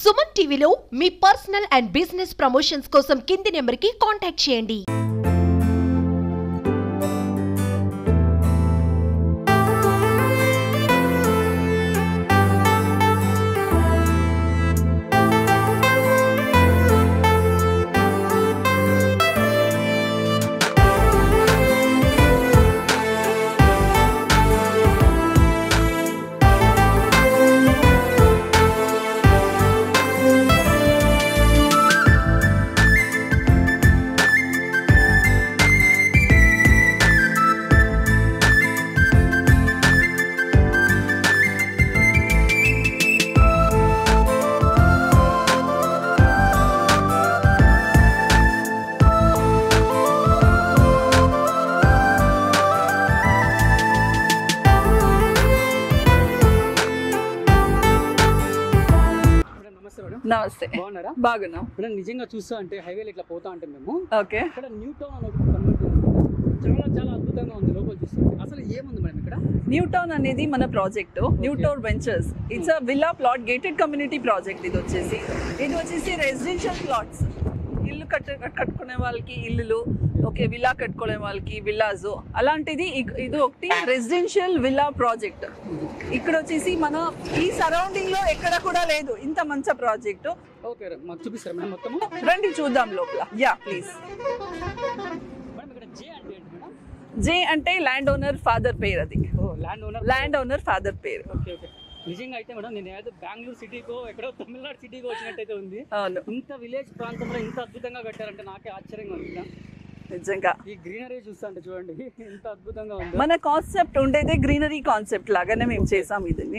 సుమన్ టీవీలో మీ personal and business promotions కోసం కింది నెంబర్కి కాంటాక్ట్ చేయండి మేడం నమస్తే మేడం నమస్తే బాగున్నారా బాగున్నాం మేడం నిజంగా చూస్తా అంటే హైవేలో ఇట్లా పోతా అంటే మేము ఓకే ఇక్కడ న్యూ టౌన్ అని ఒకటి కన్వర్ట్ ఉంది చాలా చాలా అద్భుతంగా ఉంది లోపల చూస్తుంటే అసలు ఏముంది మేడం ఇక్కడ న్యూ టౌన్ అనేది మన project new town ventures it's a villa plot gated community project ఇది వచ్చేసి ఇది వచ్చేసి రెసిడెన్షియల్ ప్లాట్స్ ఇల్లు కట్టు కట్టుకునే వాళ్ళకి ఇల్లులు ఓకే విల్లా కట్టుకునే వాళ్ళకి విల్లాస్ అలాంటిది ఇక్- ఇది ఒకటి రెసిడెన్షియల్ విల్లా ప్రాజెక్ట్ ఇక్కడ వచ్చేసి మన ఈ సరౌండింగ్ లో ఎక్కడ కూడా లేదు ఇంత మంచి ప్రాజెక్ట్ ఓకే మాకు చూపిస్తారా మేడం మొత్తము రండి చూద్దాం లోపల యా ప్లీజ్ మేడం ఇక్కడ జే అంటే ఏంటి మేడం జే అంటే ల్యాండ్ ఓనర్ ఫాదర్ పేరు అది oh land owner land owner father పేరు ఓకే ఓకే నిజంగా అయితే మేడం నేను ఏదో బెంగళూరు సిటీకో ఎక్కడో తమిళనాడు సిటీకో వచ్చినట్టయితే ఉంది అవును ఇంత విలేజ్ ప్రాంతంలో ఇంత అద్భుతంగా కట్టారంటే నాకే ఆశ్చర్యంగా ఉంది మేడం. నిజంగా ఈ గ్రీనరీ చూస్తా అంటే చూడండి ఎంత అద్భుతంగా ఉంది మన కాన్సెప్ట్ ఉండేదే గ్రీనరీ కాన్సెప్ట్ లాగానే మేము చేసాం ఇదని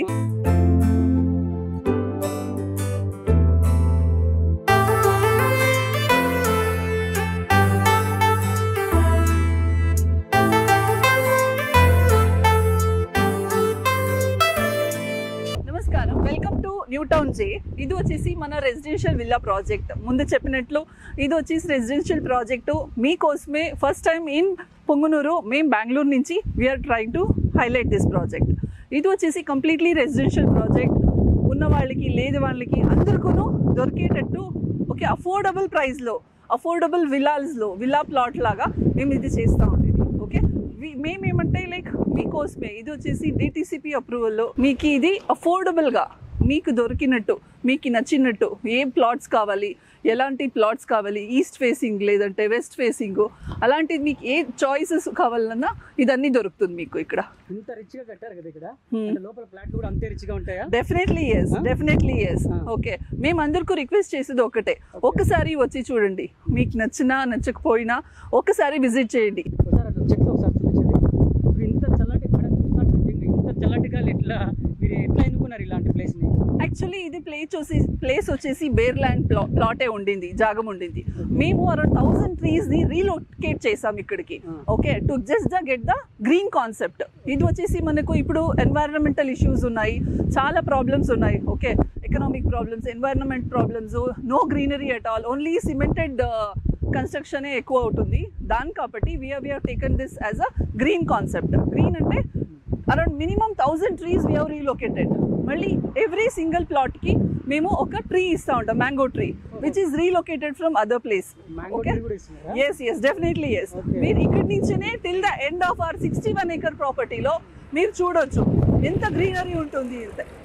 నమస్కారం welcome to new town J ఇది వచ్చేసి మన రెసిడెన్షియల్ విల్లా ప్రాజెక్ట్ ముందు చెప్పినట్లు ఇది వచ్చేసి రెసిడెన్షియల్ ప్రాజెక్టు మీకోసమే ఫస్ట్ టైం ఇన్ పొంగునూరు మేము బెంగళూరు నుంచి we're trying to highlight this project ఇది వచ్చేసి కంప్లీట్లీ రెసిడెన్షియల్ ప్రాజెక్ట్ ఉన్న వాళ్ళకి లేని వాళ్ళకి అందరికీ దొరికేటట్టు ఓకే అఫోర్డబుల్ ప్రైస్లో అఫోర్డబుల్ విల్లాస్లో విల్లా ప్లాట్ లాగా మేము ఇది చేస్తూ ఉండేది ఓకే వి- మేమేమంటే లైక్ మీకోసమే ఇది వచ్చేసి డిటిసిపి అప్రూవల్లో మీకు ఇది అఫోర్డబుల్గా మీకు దొరికినట్టు మీకు నచ్చినట్టు ఏ ప్లాట్స్ కావాలి ఎలాంటి ప్లాట్స్ కావాలి ఈస్ట్ ఫేసింగ్ లేదంటే వెస్ట్ ఫేసింగ్ అలాంటిది మీకు ఏ చాయిసెస్ కావాలన్నా ఇదన్నీ దొరుకుతుంది మీకు ఇక్కడ ఇంత రిచ్ గా కట్టారు కదా ఇక్కడ Hmm. అంటే లోపల ఫ్లాట్ కూడా అంతే రిచ్ గా ఉంటాయా definitely yes Huh? Definitely yes Huh. Okay మేము అందరికీ రిక్వెస్ట్ చేసేది ఒకటే ఒక్కసారి వచ్చి చూడండి మీకు నచ్చినా నచ్చకపోయినా ఒకసారి విజిట్ చేయండి ఒకసారి అట్లా చెక్ ఒకసారి చూపించండి ఇప్పుడు ఇంత చల్లటి మేడం చూస్తున్నట్టు నిజంగా ఇంత చల్లటి గాలి ఎట్లా మీరు ఎట్లా ఎన్నుకున్నారు ఇలాంటి ప్లేస్ ని యాక్చువల్లీ ఇది ప్లేస్ వచ్చి ప్లేస్ వచ్చేసి బేర్ ల్యాండ్ ప్లా ప్లాటే ఉండింది జాగం ఉండింది మేము అరౌండ్ థౌసండ్ ట్రీస్ ని రీలొకేట్ చేసాం ఇక్కడికి Hmm. Okay to just the get the green concept ఇది వచ్చేసి మనకు ఇప్పుడు ఎన్వైరన్మెంటల్ ఇష్యూస్ ఉన్నాయి చాలా ప్రాబ్లమ్స్ ఉన్నాయి okay economic problems environment problems no greenery at all only cemented కన్స్ట్రక్షనే ఎక్కువ అవుతుంది దాని కాబట్టి we're we're taken this as a green concept green అంటే around minimum thousand trees we have relocated మళ్ళీ ఎవ్రీ సింగిల్ ప్లాట్కి మేము ఒక ట్రీ ఇస్తా ఉంటాం mango tree which is relocated from other place mango okay tree కూడా ఇస్తున్నారా yes yes definitely yes Okay. మీరు ఇక్కడి నుంచినే till the end of our sixty one acre ప్రాపర్టీలో మీరు చూడొచ్చు ఎంత గ్రీనరీ ఉంటుంది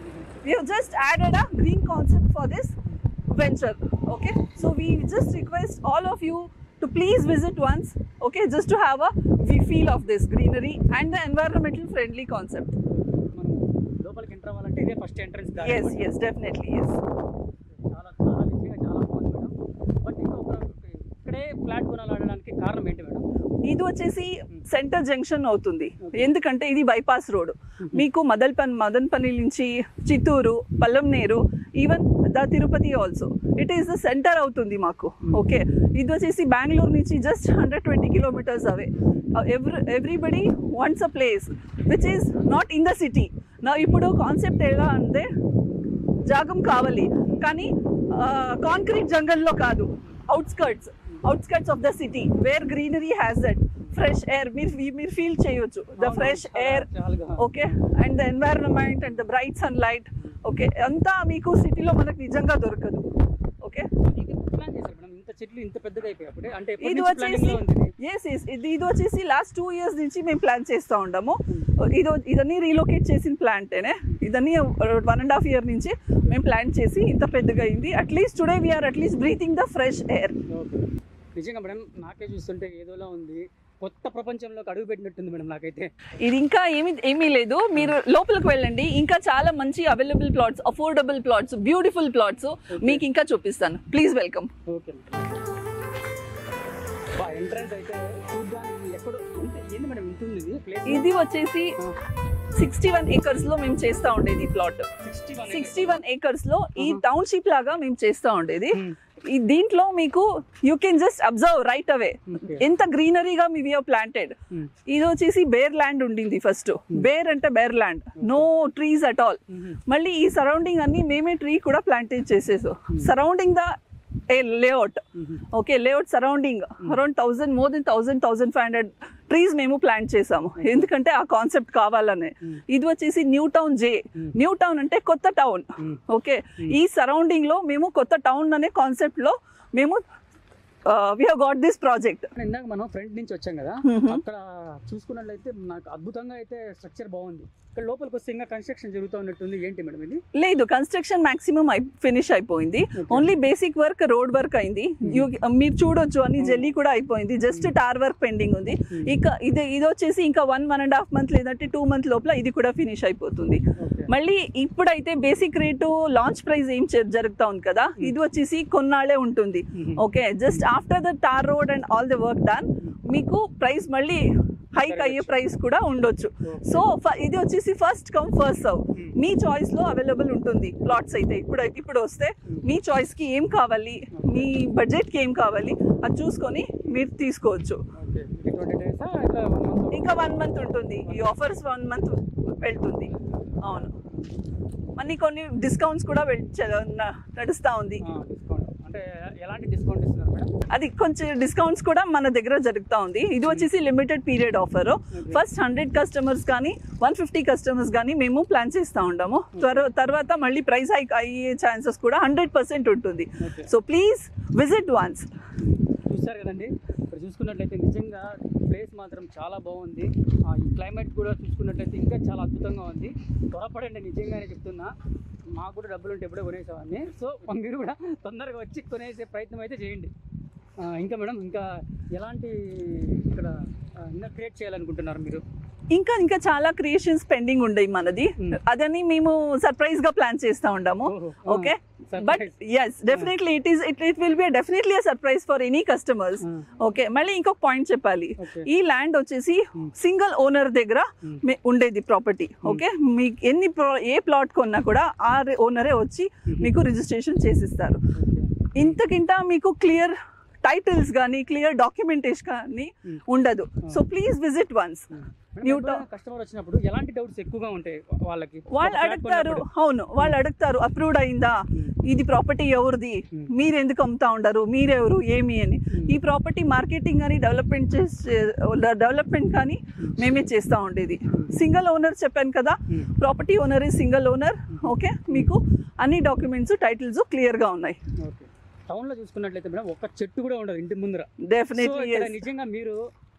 we just added a green concept for this venture okay so we just request all of you to please visit once okay just to have a we feel of this greenery and the environmental friendly concept మనం లోపలికి enter అవ్వాలంటే ఇదే first entrance yes yes definitely yes చాలా చాలా నిజంగా చాలా బాగుంది madam but ఇంకొక ఇక్కడే ఫ్లాట్ కొనాలనడానికి కారణం ఏంటి మేడం ఇది వచ్చేసి సెంటర్ జంక్షన్ అవుతుంది ఎందుకంటే ఇది బైపాస్ రోడ్ మీకు మదల్పన్ మదన్పల్లి నుంచి Chittoor Palamaner even the Tirupati also it is the center అవుతుంది మాకు ఓకే ఇది వచ్చేసి బెంగళూరు నుంచి just hundred twenty kilometers away every everybody wants a place which is not in the city నా ఇప్పుడు కాన్సెప్ట్ ఎలా అంటే జాగం కావాలి కానీ కాంక్రీట్ జంగల్లో కాదు outskirts outskirts of the city where greenery has that fresh air మీరు మీరు ఫీల్ చేయొచ్చు ద అవును, ఫ్రెష్ చాలా- ఎయిర్ చాలా- okay and the environment and the bright sunlight okay అంతా మీకు సిటీలో మనకు నిజంగా దొరకదు ఓకే ఇది ప్లాన్ చేశారు మేడం ఇంత చెట్లు ఇంత పెద్దగా అయిపోయి అప్పుడే అంటే ఎప్పటి ఇది నుంచి వచ్చేసి planning లో ఉంది ఇది? ఎస్ ఎస్ ఇది ఇది వచ్చేసి లాస్ట్ టూ ఇయర్స్ నుంచి మేము ప్లాన్ చేస్తూ ఉంటాము ఇది ఇదన్నీ రీలొకేట్ చేసిన ప్లాంటేనే ఇదన్నీ వన్ అండ్ హాఫ్ ఇయర్ నుంచి మేము ప్లాన్ చేసి ఇంత పెద్దగా అయింది at least today we're at least breathing the fresh air okay నిజంగా మేడం నాకే చూస్తుంటే ఏదోలా ఉంది కొత్త ప్రపంచంలోకి అడుగు పెట్టినట్టుంది మేడం నాకైతే ఇది ఇంకా ఏమి ఏమీ లేదు మీరు లోపలికి వెళ్ళండి ఇంకా చాలా మంచి available plots affordable plots beautiful plots మీకు ఇంకా చూపిస్తాను ప్లీజ్ వెల్కమ్ ఓకే బా ఎంట్రన్స్ అయితే చూడ్డానికి ఎక్కడో ఇంత ఏంది మేడం ఇంత ఉంది ఇది ప్లేస్ ఇది వచ్చేసి సిక్స్టీ వన్ ఏకర్స్ లో మేము చేస్తా ఉండేది plot sixty one sixty one acres లో ఈ Uh-huh. టౌన్షిప్ లాగా మేము చేస్తా ఉండేది ఈ దీంట్లో మీకు you can just observe right away ఎంత గ్రీనరీగా మీ వి ప్లాంటెడ్ ఇది వచ్చేసి బేర్ ల్యాండ్ ఉండింది ఫస్ట్ బేర్ అంటే bare land no trees at all మళ్ళీ ఈ సరౌండింగ్ అన్ని మేమే ట్రీ కూడా ప్లాంటేజ్ చేసేసాం surrounding the a layout okay layout surrounding around thousand more than thousand thousand five hundred trees మేము ప్లాంట్ చేసాము ఎందుకంటే ఆ కాన్సెప్ట్ కావాలనే ఇది వచ్చేసి new town J new town అంటే కొత్త టౌన్ ఓకే ఈ సరౌండింగ్ లో మేము కొత్త టౌన్ అనే కాన్సెప్ట్ లో మేము we have got this project ఇందాక మనం ఫ్రంట్ నుంచి వచ్చాం కదా అక్కడ చూసుకున్నట్లయితే నాకు అద్భుతంగా అయితే స్ట్రక్చర్ బాగుంది ఇక్కడ లోపలికి వస్తే ఇంకా కన్స్ట్రక్షన్ జరుగుతూ ఉన్నట్టుంది ఏంటి మేడం ఇది లేదు కన్స్ట్రక్షన్ మాక్సిమం ఫినిష్ అయిపోయింది only basic work road work అయింది You- మీరు చూడొచ్చు అని జెల్లీ కూడా అయిపోయింది జస్ట్ టార్ వర్క్ పెండింగ్ ఉంది ఇక ఇది ఇది వచ్చేసి ఇంకా one one and half month లేదంటే టూ మంత్ లోపల ఇది కూడా ఫినిష్ అయిపోతుంది ఓకే మళ్ళీ ఇప్పుడైతే బేసిక్ రేటు లాంచ్ ప్రైస్ ఏం చే- జరుగుతా ఉంది కదా ఇది వచ్చేసి కొన్నాళ్ళే ఉంటుంది okay just after the tar road and all the work done మీకు ప్రైస్ మళ్ళీ హైక్ అయ్యే ప్రైస్ కూడా ఉండొచ్చు సో ఇది వచ్చేసి ఫస్ట్ కమ్ ఫస్ట్ సర్వ్ మీ చాయిస్ లో అవైలబుల్ ఉంటుంది ప్లాట్స్ అయితే ఇప్పుడు ఇప్పుడు వస్తే మీ చాయిస్ కి ఏం కావాలి మీ బడ్జెట్ కి ఏం కావాలి అది చూసుకొని మీరు తీసుకోవచ్చు ఓకే ఇది ట్వంటీ డేసా ఇట్లా వన్ మంత్ ఇంకా వన్ మంత్ ఉంటుంది ఈ ఆఫర్స్ వన్ మంత్ వెళ్తుంది అవును మళ్ళీ కొన్ని డిస్కౌంట్స్ కూడా వెళ్- చ- న- నడుస్తా ఉంది డిస్కౌంట్ అంటే ఎలాంటి డిస్కౌంట్ ఇస్తున్నారు మేడం అది కొంచెం డిస్కౌంట్స్ కూడా మన దగ్గర జరుగుతూ ఉంది ఇది వచ్చేసి limited period offer first hundred customers కానీ వన్ ఫిఫ్టీ కస్టమర్స్ కానీ మేము ప్లాన్ చేస్తూ ఉంటాము త్వర తర్వాత మళ్ళీ ప్రైస్ హైక్ అయ్యే ఛాన్సెస్ కూడా హండ్రెడ్ పర్సెంట్ ఉంటుంది okay so please visit once చూస్తారు కదండి ఇక్కడ చూసుకున్నట్లయితే నిజంగా ప్లేస్ మాత్రం చాలా బాగుంది ఆ, ఈ క్లైమేట్ కూడా చూసుకున్నట్లయితే ఇంకా చాలా అద్భుతంగా ఉంది త్వరపడండి నిజంగానే చెప్తున్నా మాకు కూడా డబ్బులు ఉంటే ఎప్పుడో కొనేసేవాడిని సో మీరు కూడా తొందరగా వచ్చి కొనేసే ప్రయత్నం అయితే చేయండి ఆ, ఇంకా మేడం ఇంకా ఎలాంటి ఇక్కడ ఆ, ఇంకా క్రియేట్ చేయాలనుకుంటున్నారు మీరు ఇంకా ఇంకా చాలా క్రియేషన్స్ పెండింగ్ ఉండయి మనది Hmm. అదని మేము సర్ప్రైజ్ గా ప్లాన్ చేస్తూ ఉంటాము ఓహో, ఆ, okay but surprise. Yes definitely it is it it will be definitely surprise for any customers ఆ, ఓకే మళ్ళీ ఇంకొక పాయింట్ చెప్పాలి ఓకే ఈ ల్యాండ్ వచ్చేసి Hmm. సింగిల్ ఓనర్ దగ్గర Hmm. మే- ఉండేది ప్రాపర్టీ ఓకే మీకు ఎన్ని pro- ఏ ప్లాట్ కొన్నా కూడా ఆ ఓనరే వచ్చి మీకు రిజిస్ట్రేషన్ చేసిస్తారు ఓకే. ఇంతకింత మీకు క్లియర్ టైటిల్స్ కానీ క్లియర్ డాక్యుమెంటేషన్ కానీ Hmm. ఉండదు so please visit once madam, New ఎప్పుడైనా కస్టమర్ వచ్చినప్పుడు ఎలాంటి డౌట్స్ ఎక్కువగా ఉంటాయి వాళ్ళకి వాళ్ళు ఒక flat అడుగుతారు కొన్నప్పుడు. అవును వాళ్ళు అడుగుతారు అప్రూవ్డ్ అయిందా Hmm. ఇది ప్రాపర్టీ ఎవరిది Hmm. మీరు ఎందుకు అమ్ముతా ఉండరు మీరెవరు ఏమి అని Hmm. ఈ ప్రాపర్టీ మార్కెటింగ్ కానీ డెవలప్మెంట్ చేసే డెవలప్మెంట్ కానీ మేమే చేస్తూ ఉండేది సింగిల్ ఓనర్ చెప్పాను కదా Hmm. ప్రాపర్టీ ఓనర్ ఈ సింగిల్ ఓనర్ ఓకే మీకు అన్ని డాక్యుమెంట్స్ టైటిల్స్ క్లియర్గా ఉన్నాయి ఓకే టౌన్ లో చూసుకున్నట్లయితే మేడం ఒక చెట్టు కూడా ఉండదు ఇంటి ముందర సో డెఫినెట్లీ ఇక్కడ నిజంగా మీరు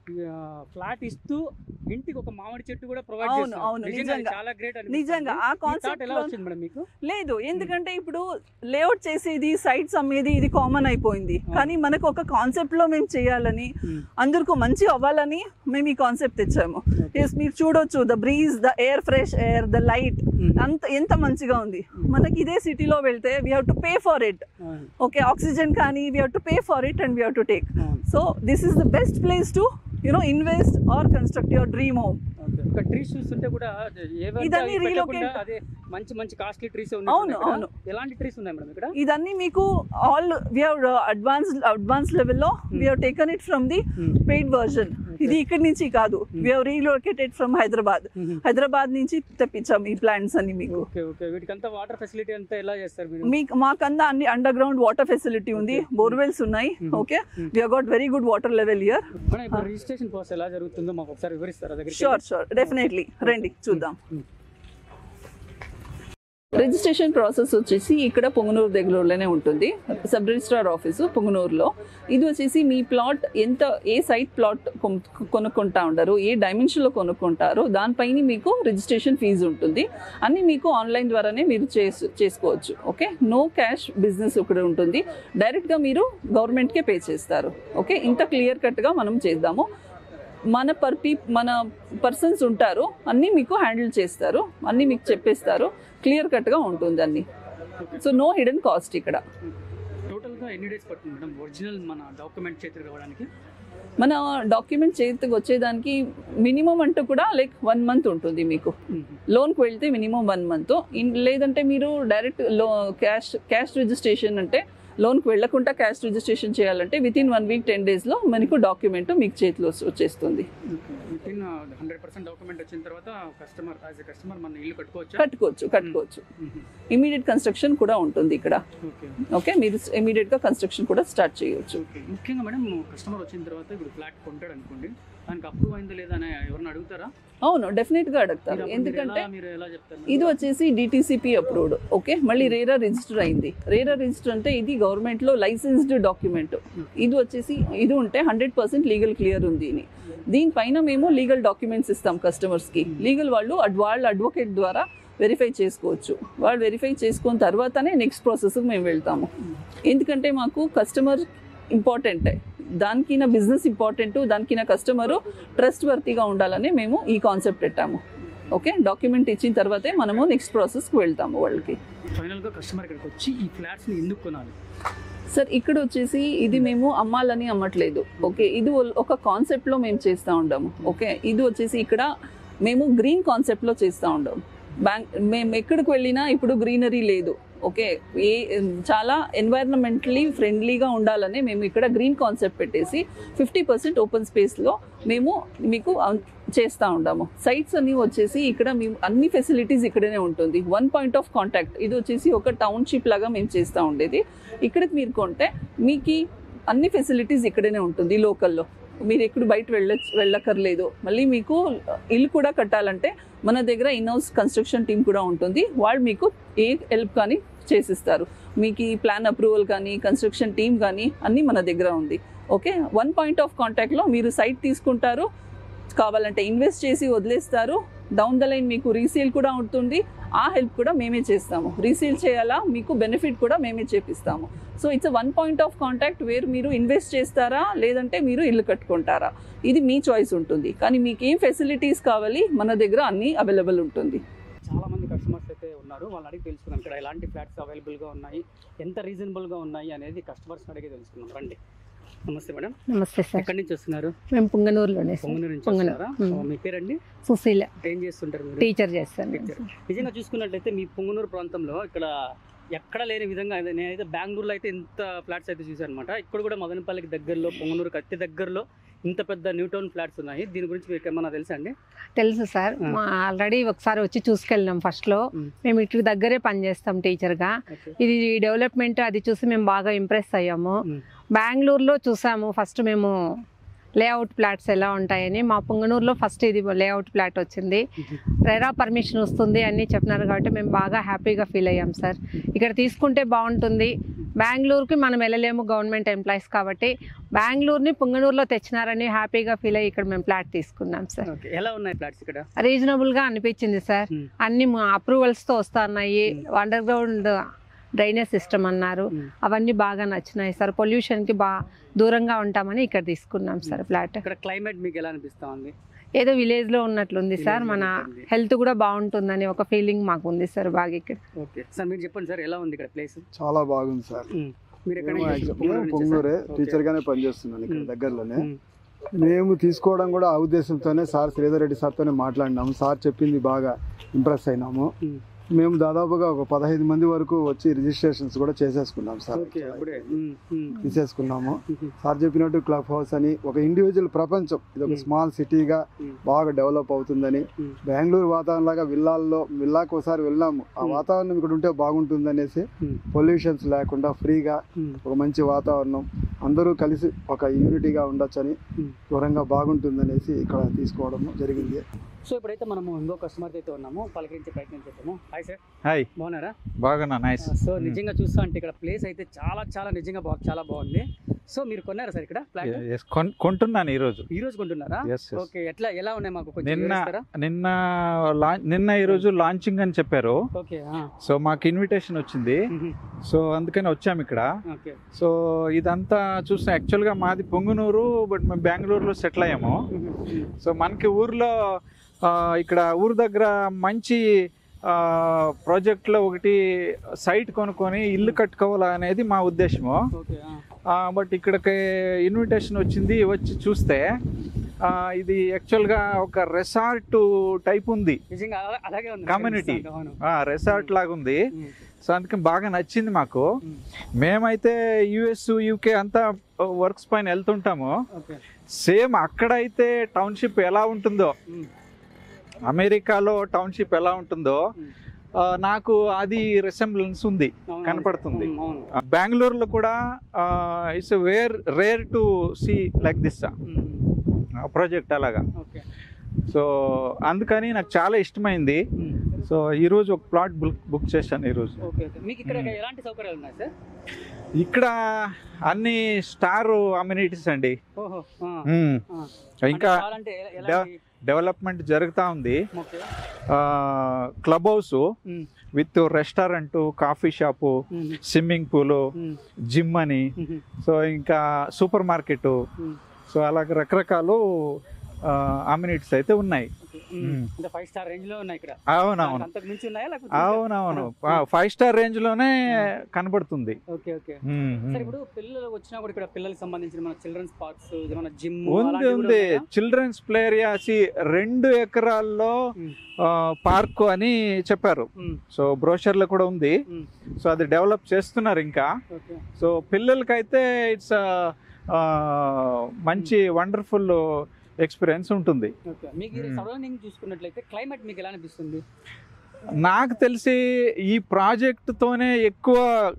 ఫ్లాట్ ఇస్తూ ఇంటికి ఒక మామిడి చెట్టు కూడా ప్రొవైడ్ అవును, చేస్తున్నారు అవును, నిజంగా ఇది నిజంగా. చాలా గ్రేట్ నిజంగా ఆ కాన్సెప్ట్ ఎలా వచ్చింది మేడం మీకు లేదు ఎందుకంటే ఇప్పుడు లేఅవుట్ చేసేది సైట్స్ అమ్మేది ఇది కామన్ అయిపోయింది Hmm. కానీ మనకు ఒక కాన్సెప్ట్ లో మేము చేయాలని అందరికీ మంచి అవ్వాలని మేము ఈ కాన్సెప్ట్ తెచ్చాము ఎస్ మీరు చూడొచ్చు the breeze the air fresh air the light అంత ఎంత మంచిగా ఉంది మనకి ఇదే సిటీలో వెళ్తే we have to pay for it okay oxygen కానీ we have to pay for it and we have to take so this is the best place to you know invest or construct your dream home ఇక్కడ trees చూస్తుంటే కూడా ఏవైతే ఇదన్నీ అవి పెట్టకుండా relocate- అదే మంచి మంచి కాస్ట్లీ ట్రీస్ అవును, ఉన్నాయి అవును. ఎలాంటి ట్రీస్ ఉన్నాయి మేడం ఇక్కడ ఇదన్నీ మీకు all we have advance advance లెవెల్లో we have taken it from the paid version ఇది ఇక్కడి నుంచి కాదు we have relocated from Hyderabad Hyderabad నుంచి తెప్పించాం ఈ ప్లాంట్స్ అన్ని మీకు ఓకే ఓకే వీటికంతా వాటర్ ఫెసిలిటీ అంతా ఎలా చేస్తారు మీరు మీకు మాకన్నా అన్ని అండర్ గ్రౌండ్ వాటర్ ఫెసిలిటీ ఉంది బోర్వెల్స్ ఉన్నాయి okay we got very good water level year madam ఇప్పుడు రిజిస్ట్రేషన్ ప్రాసెస్ ఎలా జరుగుతుందో మాకు ఒకసారి వివరిస్తారా దగ్గర షూర్ షూర్ డెఫినెట్లీ రండి చూద్దాం రిజిస్ట్రేషన్ ప్రాసెస్ వచ్చేసి ఇక్కడ పొంగనూరు దగ్గరలోనే ఉంటుంది సబ్ రిజిస్ట్రార్ ఆఫీసు పొంగనూరులో ఇది వచ్చేసి మీ ప్లాట్ ఎంత ఏ సైట్ ప్లాట్ కొను- కొనుక్కుంటా ఉంటారు ఏ డైమెన్షన్లో కొనుక్కుంటారో దానిపైన మీకు రిజిస్ట్రేషన్ ఫీజు ఉంటుంది అన్ని మీకు ఆన్లైన్ ద్వారానే మీరు చేసు చేసుకోవచ్చు ఓకే నో క్యాష్ బిజినెస్ ఇక్కడ ఉంటుంది డైరెక్ట్గా మీరు గవర్నమెంట్కే పే చేస్తారు ఓకే ఇంత క్లియర్ కట్గా మనం చేద్దాము మన పర్ పీ మన పర్సన్స్ ఉంటారు అన్నీ మీకు హ్యాండిల్ చేస్తారు అన్నీ మీకు చెప్పేస్తారు క్లియర్ కట్గా ఉంటుంది అన్నీ సో నో హిడెన్ కాస్ట్ ఇక్కడ టోటల్గా ఎన్ని డేస్ పడుతుంది మేడం ఒరిజినల్ మన డాక్యుమెంట్ చేతికి రావడానికి మన డాక్యుమెంట్ చేతికి వచ్చేదానికి మినిమం అంటూ కూడా లైక్ వన్ మంత్ ఉంటుంది మీకు లోన్కి వెళ్తే మినిమం వన్ మంత్ లేదంటే మీరు డైరెక్ట్ లో క్యాష్ క్యాష్ రిజిస్ట్రేషన్ అంటే లోన్కి వెళ్ళకుండా క్యాష్ రిజిస్ట్రేషన్ చేయాలంటే within one week ten డేస్లో మనకు డాక్యుమెంట్ మీకు చేతిలో వచ్చేస్తుంది within hundred percent document వచ్చిన తర్వాత కస్టమర్ యాజ్ ఎ కస్టమర్ మన ఇల్లు కట్టుకోవచ్చా కట్టుకోవచ్చు కట్టుకోవచ్చు ఇమీడియట్ కన్స్ట్రక్షన్ కూడా ఉంటుంది ఇక్కడ ఓకే ఓకే మీరు ఇమీడియట్గా కన్స్ట్రక్షన్ కూడా స్టార్ట్ చేయవచ్చు ఓకే ముఖ్యంగా మేడం కస్టమర్ వచ్చిన తర్వాత ఇప్పుడు ఫ్లాట్ కొంటాడు అనుకోండి దానికి అప్రూవ్ అయిందో లేదా అని ఎవరిని అడుగుతారా అవును డెఫినెట్గా మీరు అడుగుతారు అప్పుడు మీరు ఎందుకంటే ఎలా- మీరు ఎలా చెప్తారు ఇది వచ్చేసి డిటీసీపీ అప్రూవ్డ్ ఓకే మళ్ళీ రేరా రిజిస్టర్ అయింది రేరా రిజిస్టర్ అంటే ఇది గవర్నమెంట్లో లైసెన్స్డ్ డాక్యుమెంట్ ఇది వచ్చేసి ఇది ఉంటే హండ్రెడ్ పర్సెంట్ లీగల్ క్లియర్ ఉంది దీని దీనిపైన మేము లీగల్ డాక్యుమెంట్స్ ఇస్తాం కస్టమర్స్కి లీగల్ వాళ్ళు అడ్ వాళ్ళ అడ్వకేట్ ద్వారా వెరిఫై చేసుకోవచ్చు వాళ్ళు వెరిఫై చేసుకున్న తర్వాతనే నెక్స్ట్ ప్రాసెస్కి మేము వెళ్తాము ఎందుకంటే మాకు కస్టమర్ ఇంపార్టెంటే దానికి నా బిజినెస్ ఇంపార్టెంట్ దానికి నా కస్టమరు ట్రస్ట్ వర్తీగా ఉండాలని మేము ఈ కాన్సెప్ట్ పెట్టాము ఓకే డాక్యుమెంట్ ఇచ్చిన తర్వాతే మనము నెక్స్ట్ ప్రాసెస్కి వెళ్తాము వాళ్ళకి ఫైనల్గా కస్టమర్ ఇక్కడికి వచ్చి ఈ ఫ్లాట్స్ని ఎందుకు కొనాలి సార్ ఇక్కడ వచ్చేసి ఇది మేము అమ్మాలని అమ్మట్లేదు ఓకే ఇది ఒ- ఒక కాన్సెప్ట్లో మేము చేస్తూ ఉండాము ఓకే ఇది వచ్చేసి ఇక్కడ మేము గ్రీన్ కాన్సెప్ట్లో చేస్తూ ఉండాము బ్యాంక్ మేము ఎక్కడికి వెళ్ళినా ఇప్పుడు గ్రీనరీ లేదు ఓకే ఏ చాలా ఎన్వైరన్మెంటలీ ఫ్రెండ్లీగా ఉండాలని మేము ఇక్కడ గ్రీన్ కాన్సెప్ట్ పెట్టేసి ఫిఫ్టీ పర్సెంట్ ఓపెన్ స్పేస్లో మేము మీకు అం- చేస్తూ ఉంటాము సైట్స్ అన్ని వచ్చేసి ఇక్కడ మేము అన్ని ఫెసిలిటీస్ ఇక్కడనే ఉంటుంది వన్ పాయింట్ ఆఫ్ కాంటాక్ట్ ఇది వచ్చేసి ఒక టౌన్షిప్ లాగా మేము చేస్తూ ఉండేది ఇక్కడికి మీరు కొంటే మీకు అన్ని ఫెసిలిటీస్ ఇక్కడనే ఉంటుంది లోకల్లో మీరు ఎక్కడ బయట వెళ్ళ వెళ్ళక్కర్లేదు మళ్ళీ మీకు ఇల్లు కూడా కట్టాలంటే మన దగ్గర ఇన్ హౌస్ కన్స్ట్రక్షన్ టీం కూడా ఉంటుంది వాళ్ళు మీకు ఏ హెల్ప్ కానీ చేసిస్తారు మీకు ఈ ప్లాన్ అప్రూవల్ కానీ కన్స్ట్రక్షన్ టీం కానీ అన్నీ మన దగ్గర ఉంది ఓకే వన్ పాయింట్ ఆఫ్ కాంటాక్ట్లో మీరు సైట్ తీసుకుంటారు కావాలంటే ఇన్వెస్ట్ చేసి వదిలేస్తారు డౌన్ ద లైన్ మీకు రీసేల్ కూడా ఉంటుంది ఆ హెల్ప్ కూడా మేమే చేస్తాము రీసేల్ చేయాలా మీకు బెనిఫిట్ కూడా మేమే చేపిస్తాము so it's one point of contact where మీరు ఇన్వెస్ట్ చేస్తారా లేదంటే మీరు ఇల్లు కట్టుకుంటారా ఇది మీ చాయిస్ ఉంటుంది కానీ మీకు ఏం ఫెసిలిటీస్ కావాలి మన దగ్గర అన్నీ అవైలబుల్ ఉంటుంది చాలా మంది కస్టమర్స్ అయితే ఉన్నారు వాళ్ళని అడిగి తెలుసుకుందాం ఇక్కడ ఎలాంటి ఫ్లాట్స్ అవైలబుల్గా ఉన్నాయి ఎంత రీజనబుల్గా ఉన్నాయి అనేది కస్టమర్స్ అడిగి తెలుసుకుందాం రండి నమస్తే మేడం నమస్తే సార్ ఎక్కడి నుంచి వస్తున్నారు మేము పుంగనూరులోనే సార్ పొంగనూరు నుంచి పొంగనూరు. వస్తున్నారా మ్మ్. ఓ, మీ పేరండి సుశీల ఏం చేస్తుంటారు మీరు టీచర్ చేస్తాను టీచర్. నిజంగా చూసుకున్నట్లయితే మీ పొంగనూరు ప్రాంతంలో ఇక్కడ ఎక్కడ లేని విధంగా అయితే నేనైతే బెంగళూరులో అయితే ఇంత ఫ్లాట్స్ అయితే చూసాను అనమాట ఇక్కడ కూడా మదనపల్లికి దగ్గరలో పొంగనూరుకి అతి దగ్గరలో ఇంత పెద్ద న్యూ టౌన్ ఫ్లాట్స్ ఉన్నాయి దీని గురించి మీకు ఏమన్నా తెలుసా అండి తెలుసు సార్ ఆ. మా ఆల్రెడీ ఒకసారి వచ్చి చూసుకెళ్ళినాం ఫస్ట్ లో మ్మ్. మేము ఇటు దగ్గరే పనిచేస్తాం టీచర్ గా ఓకే ఇది డెవలప్మెంట్ అది చూసి మేము బాగా ఇంప్రెస్ అయ్యాము మ్మ్. బెంగళూరులో చూసాము ఫస్ట్ మేము లేఅవుట్ ప్లాట్స్ ఎలా ఉంటాయని మా పుంగనూరులో ఫస్ట్ ఇది లేఅవుట్ ప్లాట్ వచ్చింది రెరా పర్మిషన్ వస్తుంది అని చెప్పినారు కాబట్టి మేము బాగా హ్యాపీగా ఫీల్ అయ్యాం సార్ ఇక్కడ తీసుకుంటే బాగుంటుంది బెంగళూరుకి మనం వెళ్ళలేము గవర్నమెంట్ ఎంప్లాయీస్ కాబట్టి బెంగళూరుని పుంగనూరులో తెచ్చినారని హ్యాపీగా ఫీల్ అయ్యి ఇక్కడ మేము ప్లాట్ తీసుకున్నాం సార్ ఓకే ఎలా ఉన్నాయి ఫ్లాట్స్ ఇక్కడ రీజనబుల్గా అనిపించింది సార్ మ్మ్. అన్ని అప్రూవల్స్తో వస్తున్నాయి అండర్ గ్రౌండ్ డ్రైనేజ్ సిస్టమ్ అన్నారు మ్మ్. అవన్నీ బాగా నచ్చినాయి సార్ పొల్యూషన్కి బా దూరంగా ఉంటామని ఇక్కడ తీసుకున్నాం సార్ ఫ్లాట్ ఇక్కడ క్లైమేట్ మీకు ఎలా అనిపిస్తా ఉంది ఏదో విలేజ్లో ఉన్నట్లుంది సార్ Village లో మన ఉన్నట్టుంది. హెల్త్ కూడా బాగుంటుందని ఒక ఫీలింగ్ మాకు ఉంది సార్ బాగా ఇక్కడ ఓకే సార్ మీరు చెప్పండి సార్ ఎలా ఉంది ఇక్కడ ప్లేస్ చాలా బాగుంది సార్ మీరు ఎక్కడ మేము నుంచి యాక్చువల్- పొంగనూరు మేము నుంచా పొంగనూరే సార్? ఓకే. టీచర్ గానే పనిచేస్తున్నాను ఇక్కడ మ్మ్. దగ్గరలోనే మ్మ్. మేము తీసుకోవడం కూడా ఆ ఉద్దేశంతోనే సార్ శ్రీధర్ రెడ్డి సార్తోనే మాట్లాడినాము సార్ చెప్పింది బాగా ఇంప్రెస్ అయినాము మ్మ్. మేము దాదాపుగా ఒక పదహైదు మంది వరకు వచ్చి రిజిస్ట్రేషన్స్ కూడా చేసేసుకున్నాం సార్ ఓకే అప్పుడే మ్మ్. మ్మ్. తీసేసుకున్నాము మ్మ్. సార్ చెప్పినట్టు క్లబ్ హౌస్ అని ఒక ఇండివిజువల్ ప్రపంచం ఇది ఒక మ్మ్. స్మాల్ సిటీగా మ్మ్. బాగా డెవలప్ అవుతుందని మ్మ్. బెంగళూరు వాతావరణం లాగా విల్లాల్లో విల్లాకు ఒకసారి వెళ్ళాము ఆ మ్మ్. వాతావరణం ఇక్కడ ఉంటే బాగుంటుందనేసి మ్మ్. పొల్యూషన్స్ లేకుండా ఫ్రీగా మ్మ్. ఒక మంచి వాతావరణం అందరూ కలిసి ఒక యూనిటీగా ఉండొచ్చని మ్మ్. దూరంగా బాగుంటుందనేసి ఇక్కడ తీసుకోవడం జరిగింది సో ఇప్పుడైతే మనము ఇంకో కస్టమర్ అయితే ఉన్నాము పలకరించే ప్రయత్నం చేద్దాము హాయ్ సార్ హాయ్ బాగున్నారా బాగున్నా నైస్ సో నిజంగా చూస్తా అంటే ఇక్కడ ప్లేస్ అయితే చాలా చాలా నిజంగా బా చాలా బాగుంది సో మీరు కొన్నారా సార్ ఇక్కడ ఫ్లాట్ ఎస్ కొంటున్నాను ఈరోజు ఈ రోజు కొంటున్నారా ఎస్ ఎస్ ఓకే ఎట్లా ఎలా ఉన్నాయి మాకు కొంచెం నిన్న వివరిస్తారా? నిన్న లా- నిన్న ఈరోజు లాంచింగ్ అని చెప్పారు ఓకే సో మాకు ఇన్విటేషన్ వచ్చింది సో అందుకని వచ్చాము ఇక్కడ ఓకే సో ఇదంతా చూస్తే యాక్చువల్గా మాది పొంగునూరు బట్ మేము బెంగళూరులో సెటిల్ అయ్యాము సో మనకి ఊర్లో ఆ, ఇక్కడ ఊరు దగ్గర మంచి ప్రాజెక్ట్లో ఒకటి సైట్ కొనుక్కొని ఇల్లు కట్టుకోవాలా అనేది మా ఉద్దేశము ఓకే బట్ ఇక్కడికి ఇన్విటేషన్ వచ్చింది వచ్చి చూస్తే ఆ, ఇది యాక్చువల్గా ఒక రెసార్ట్ టైప్ ఉంది నిజంగా అలా- అలాగే ఉంది Community. అవును రెసార్ట్ లాగా ఉంది ఉమ్, సో అందుకని బాగా నచ్చింది మాకు ఉమ్, మేమైతే యుఎస్ యూకే అంతా వర్క్స్ పైన వెళ్తుంటాము ఓకే సేమ్ అక్కడైతే టౌన్షిప్ ఎలా ఉంటుందో ఉమ్, అమెరికాలో టౌన్షిప్ ఎలా ఉంటుందో ఉమ్. ఆ, నాకు అది రిసెంబ్లెన్స్ ఉంది అవును, కనపడుతుంది. అవును, అవును ఆ, బెంగళూరులో కూడా it's very rare to see like this um, project అలాగా ఓకే సో అందుకని నాకు చాలా ఇష్టమైంది ఉమ్, సో ఈరోజు ఒక ప్లాట్ బుక్ బుక్ చేశాను ఈరోజు ఓకే ఓకే మీకు ఇక్కడ ఉమ్. ఎలాంటి సౌకర్యాలు ఉన్నాయి సార్ ఇక్కడ అన్ని స్టార్ అమ్యూనిటీస్ అండి ఓహో ఆ, మ్మ్. ఆ. ఇంకా అంటే ఎలాంటి ఎలాంటి డెవలప్మెంట్ జరుగుతూ ఉంది okay club house um, with restaurant coffee shop um, swimming pool um, gym అని ఉమ్, సో ఇంకా సూపర్ మార్కెట్ ఉమ్. సో అలాగ రకరకాలు అమ్యూనిటీస్ అయితే ఉన్నాయి ఓకే, ఉమ్. ఉమ్. అంటే ఫైవ్ స్టార్ రేంజ్ లో ఉన్నాయి ఇక్కడ అవునవును అంతకు మించి ఉన్నాయా లేకపోతే అవునవును ఫైవ్ స్టార్ రేంజ్ లోనే కనబడుతుంది okay okay um, sir um. ఇప్పుడు పిల్లలు వచ్చినా కూడా ఇక్కడ పిల్లలకి సంబంధించిన మన చిల్డ్రన్స్ పార్క్స్ ఏమైనా జిమ్ ఉంది ఉంది చిల్డ్రన్స్ ప్లే ఏరియాసి రెండు ఎకరాల్లో పార్క్ అని చెప్పారు సో బ్రోషర్లో కూడా ఉంది సో అది డెవలప్ చేస్తున్నారు ఇంకా ఓకే సో పిల్లలకైతే ఇట్స్ మంచి వండర్ఫుల్ ఎక్స్పీరియన్స్ ఉంటుంది ఓకే మీకు Hmm. సరౌండింగ్ చూసుకున్నట్లయితే క్లైమేట్ మీకు ఎలా అనిపిస్తుంది నాకు తెలిసి ఈ ప్రాజెక్ట్తోనే ఎక్కువ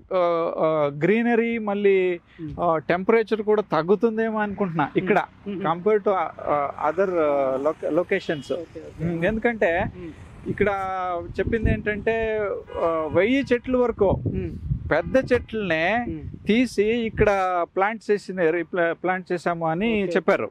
గ్రీనరీ మళ్ళీ టెంపరేచర్ కూడా తగ్గుతుందేమో అనుకుంటున్నా ఇక్కడ compare to other locations okay ఎందుకంటే ఇక్కడ చెప్పింది ఏంటంటే ఆ, వెయ్యి చెట్ల వరకు పెద్ద చెట్లనే తీసి ఇక్కడ ప్లాంట్ చేసిన ప్లాంట్ చేసాము అని Okay. చెప్పారు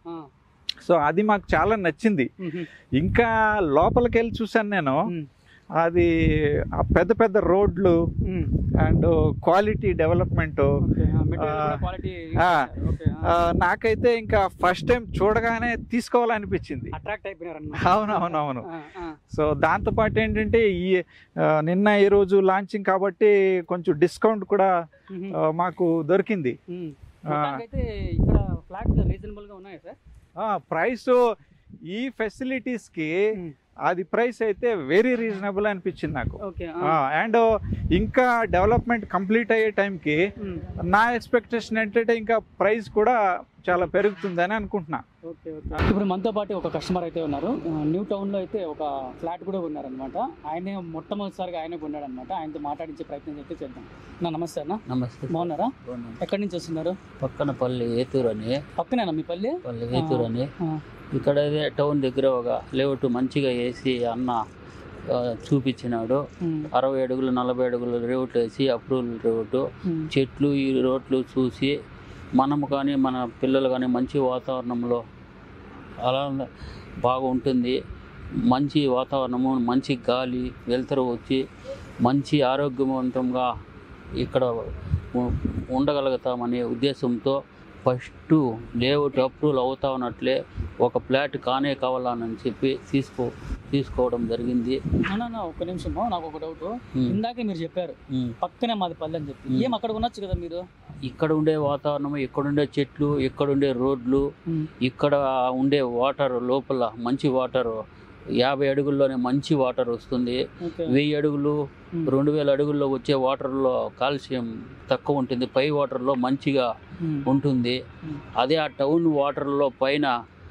సో అది మాకు చాలా నచ్చింది ఇంకా లోపలికి వెళ్ళి చూసాను నేను అది ఆ పెద్ద పెద్ద రోడ్లు అండ్ క్వాలిటీ డెవలప్మెంట్ క్వాలిటీ ఆ, నాకైతే ఇంకా ఫస్ట్ టైం చూడగానే తీసుకోవాలనిపించింది అట్రాక్ట్ అయిపోయినారు అవునవునవును సో దాంతో పాటు ఏంటంటే ఈ ఆ, నిన్న ఈ రోజు లాంచింగ్ కాబట్టి కొంచెం డిస్కౌంట్ కూడా ఆ, మాకు దొరికింది అయితే ఇక్కడ ఫ్లాట్ రీజనబుల్ గా ఉన్నాయా సార్ ప్రైస్ ఈ ఫెసిలిటీస్ కి అది ప్రైస్ అయితే వెరీ రీజనబుల్ అనిపించింది నాకు ఓకే అండ్ ఇంకా డెవలప్మెంట్ కంప్లీట్ అయ్యే టైంకి నా ఎక్స్పెక్టేషన్ ఏంటంటే ఇంకా ప్రైస్ కూడా చాలా పెరుగుతుందని అనుకుంటున్నా ఓకే ఓకే ఇప్పుడు మనతో పాటు ఒక కస్టమర్ అయితే ఉన్నారు ఆ, న్యూ టౌన్ లో అయితే ఒక ఫ్లాట్ కూడా ఉన్నారనమాట ఆయనే మొట్టమొదటిసారిగా ఆయనే కొన్నాడు అనమాట ఆయనతో మాట్లాడించే ప్రయత్నం అయితే చేద్దాం నా నమస్తే అన్న నమస్తే బాగున్నారా బాగున్నాను. ఎక్కడి నుంచి వస్తున్నారు పక్కన పల్లి ఏతూరు అని పక్కనేనా మీ పల్లె పల్లి ఏతూరు అని ఆ. ఇక్కడ ఇదే టౌన్ దగ్గర ఒక లేఅవుట్ మంచిగా వేసి అన్న ఆ, చూపించినాడు ఉమ్, అరవై అడుగులు నలభై అడుగులు రేవుట్ వేసి అప్రూవల్ రేవుట్ ఉమ్, చెట్లు ఈ రోడ్లు చూసి మనము కానీ మన పిల్లలు కానీ మంచి వాతావరణంలో అలా బాగుంటుంది మంచి వాతావరణము మంచి గాలి వెలుతురు వచ్చి మంచి ఆరోగ్యవంతంగా ఇక్కడ ఉ- ఉండగలుగుతామనే ఉద్దేశంతో ఫస్ట్ లేఅవుట్ అప్రూవల్ అవుతా ఉన్నట్లే ఒక ఫ్లాట్ కానే కావాలని చెప్పి తీసుకో తీసుకోవడం జరిగింది అన్న, అన్న, ఒక్క నిమిషం నాకు ఒక డౌట్ ఉమ్, ఇందాకే మీరు చెప్పారు ఉమ్. పక్కనే మాది పల్లె అని చెప్పి ఉమ్. ఏం అక్కడ ఉండొచ్చు కదా మీరు ఇక్కడ ఉండే వాతావరణం ఇక్కడ ఉండే చెట్లు ఇక్కడ ఉండే రోడ్లు ఉమ్, ఇక్కడ ఉండే వాటర్ లోపల మంచి వాటర్ యాభై అడుగుల్లోనే మంచి వాటర్ వస్తుంది ఓకే వెయ్యి అడుగులు ఉమ్, రెండు వేల అడుగుల్లో వచ్చే వాటర్లో కాల్షియం తక్కువ ఉంటుంది పై వాటర్లో మంచిగా ఉమ్, ఉంటుంది ఉమ్. అదే ఆ టౌన్ వాటర్లో పైన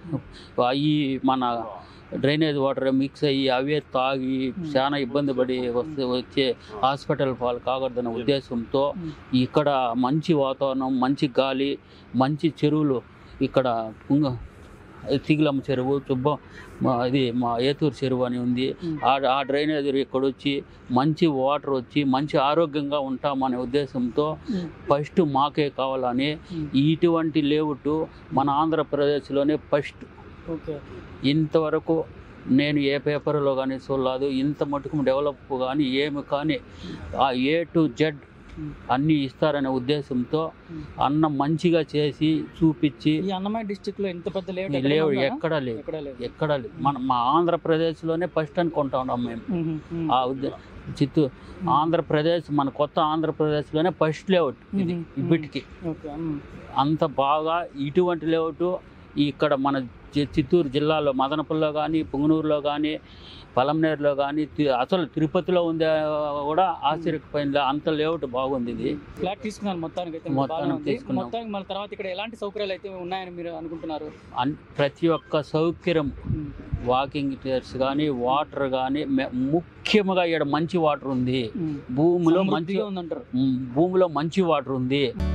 ఈ మన డ్రైనేజ్ వాటర్ మిక్స్ అయ్యి అవే తాగి చాలా ఇబ్బంది పడి వస్తే వచ్చే హాస్పిటల్ పాలు కాకూడదనే ఉద్దేశంతో ఉమ్. ఇక్కడ మంచి వాతావరణం మంచి గాలి మంచి చెరువులు ఇక్కడ పుంగ తిగులమ్మ చెరువు చుబ్బ మా ఇది మా ఏతూరు చెరువు అని ఉంది మ్మ్. ఆ ఆ డ్రైనేజ్ ఇక్కడ వచ్చి మంచి వాటర్ వచ్చి మంచి ఆరోగ్యంగా ఉంటామనే ఉద్దేశంతో మ్మ్. ఫస్ట్ మాకే కావాలని మ్మ్. ఇటువంటి లేవుట్ మన ఆంధ్రప్రదేశ్లోనే ఫస్ట్ ఓకే ఇంతవరకు నేను ఏ పేపర్లో కానీ చూడలేదు ఇంత మటుకు డెవలప్ కానీ ఏమి కానీ ఆ ఏ టు జెడ్ అన్నీ ఇస్తారనే ఉద్దేశంతో అన్న మంచిగా చేసి చూపించి ఈ అన్నమయ్య డిస్టిక్ లో ఇంత పెద్ద లేఅవుట్ ఈ ఎక్కడైనా లేవు ఉందా? ఎక్కడా లేవు ఎక్కడా లేదు ఎక్కడా లేవు మన మా ఆంధ్రప్రదేశ్లోనే ఫస్ట్ అనుకుంటా ఉన్నాం మేము మ్మ్. మ్మ్. ఆ ఉద్దే చిత్తూరు ఆంధ్రప్రదేశ్ మన కొత్త ఆంధ్రప్రదేశ్లోనే ఫస్ట్ లేఅవుట్ ఇది మ్మ్. ఇప్పటికి ఓకే మ్మ్. అంత బాగా ఇటువంటి లేఅవుట్ ఇక్కడ మన చి- చిత్తూరు జిల్లాలో మదనపల్లిలో కానీ పుంగనూరులో కానీ పలంనేరులో కానీ తి- అసలు తిరుపతిలో ఉందే కూడా ఆశ్చర్యపోయింది అంత లేఅవుట్ బాగుంది ఇది ఫ్లాట్ తీసుకున్నారు మొత్తానికి అయితే మొత్తానికి బాగానే ఉంది. తీసుకున్నాం. మొత్తానికి మన తర్వాత ఇక్కడ ఎలాంటి సౌకర్యాలు అయితే ఉన్నాయని మీరు అనుకుంటున్నారు అన్- ప్రతి ఒక్క సౌకర్యం మ్మ్. వాకింగ్ చైర్స్ కానీ వాటర్ కానీ ముఖ్యంగా ఇక్కడ మంచి వాటర్ ఉంది మ్మ్. భూమిలో మంచి సమృద్ధిగా ఉందంటారు భూమిలో మంచి వాటర్ ఉంది